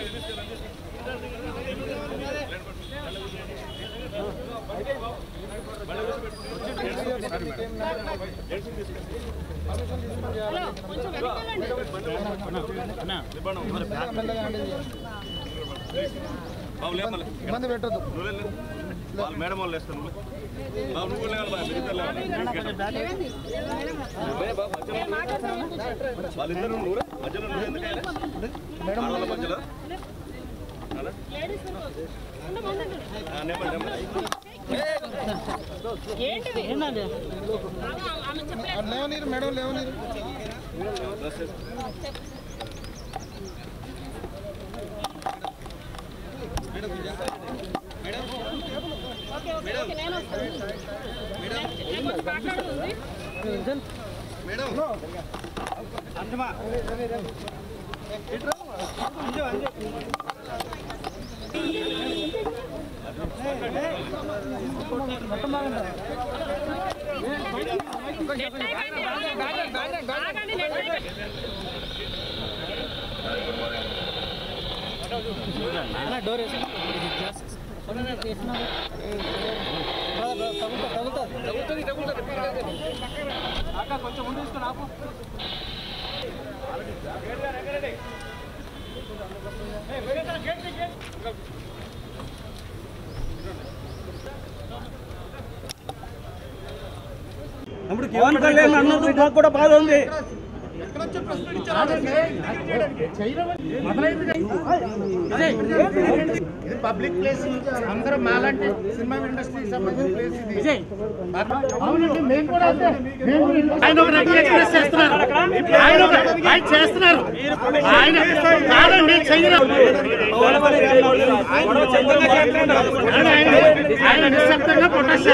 బాబు లేపలే ఇబ్బంది పెట్టద్దు నువ్వు వెళ్ళు. వాళ్ళు మేడం వాళ్ళు వేస్తాను నువ్వు. బాబు నువ్వు లేవాలి బాబు మీరు ఇద్దరు లేవాలి నువ్వే బాబు మధ్యలో నువ్వు. వాళ్ళిద్దరు నువ్వు మధ్యలో నువ్వు ఎందుకు వెళ్ళే? ఆడవాళ్ళ మధ్యలో అలా? ఆ, నెమ్మది నెమ్మది లేవనీరు మేడం లేవనీరు డ్రెస్ వేసుకో. పవన్ కళ్యాణ్ అన్నందుకు మాకు కూడా బాధ ఉంది ఇది పబ్లిక్ ప్లేస్ అందరూ మాలాంటి సినిమా ఇండస్ట్రీకి సంబంధించిన ప్లేస్ ఇది అవునండి మేము కూడా అంతే ఆయన ఒక రకంగా ఎక్స్ప్రెస్ చేస్తున్నారు ఆయన ఒక ఆయన చేస్తున్నారు ఆయన కాదండి చెయ్యరు ఆయన ఆయన నిశ్శబ్దంగా ప్రొటెస్ట్